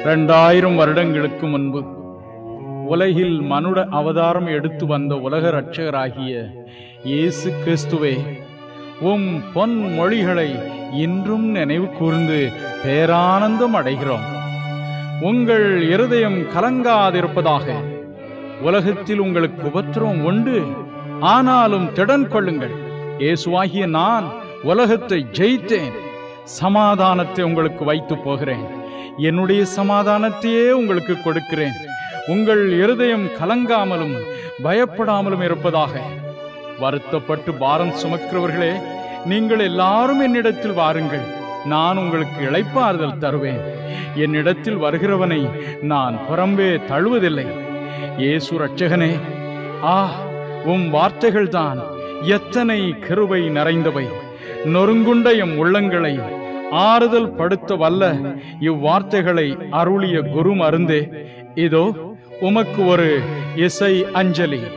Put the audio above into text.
இரண்டாயிரம் வருடங்களுக்கு முன்பு உலகில் மனுட அவதாரம் எடுத்து வந்த உலக இரட்சகராகிய இயேசு கிறிஸ்துவே உம் பொன் மொழிகளை இன்றும் நினைவு கூர்ந்து பேரானந்தம் அடைகிறோம் உங்கள் இருதயம் கலங்காதிருப்பதாக உலகத்தில் உங்களுக்கு உபத்திரம் உண்டு ஆனாலும் திடன் கொள்ளுங்கள் இயேசுவாகிய நான் உலகத்தை ஜெயித்தேன் சமாதானத்தை உங்களுக்கு வைத்து போகிறேன் என்னுடைய சமாதானத்தையே உங்களுக்கு கொடுக்கிறேன் உங்கள் இருதயம் கலங்காமலும் பயப்படாமலும் இருப்பதாக வருத்தப்பட்டு பாரம் சுமக்கிறவர்களே நீங்கள் எல்லாரும் என்னிடத்தில் வாருங்கள் நான் உங்களுக்கு இளைப்பாறுதல் தருவேன் என்னிடத்தில் வருகிறவனை நான் புறம்பே தழுவதில்லை இயேசு ரட்சகனே ஆ உம் வார்த்தைகள்தான் எத்தனை கிருபை நிறைந்தவை நொறுங்குண்ட எம் உள்ளங்களை ஆறுதல் படுத்த வல்ல இவ்வார்த்தைகளை அருளிய குரு மருந்தே இதோ உமக்கு ஒரு இசை அஞ்சலி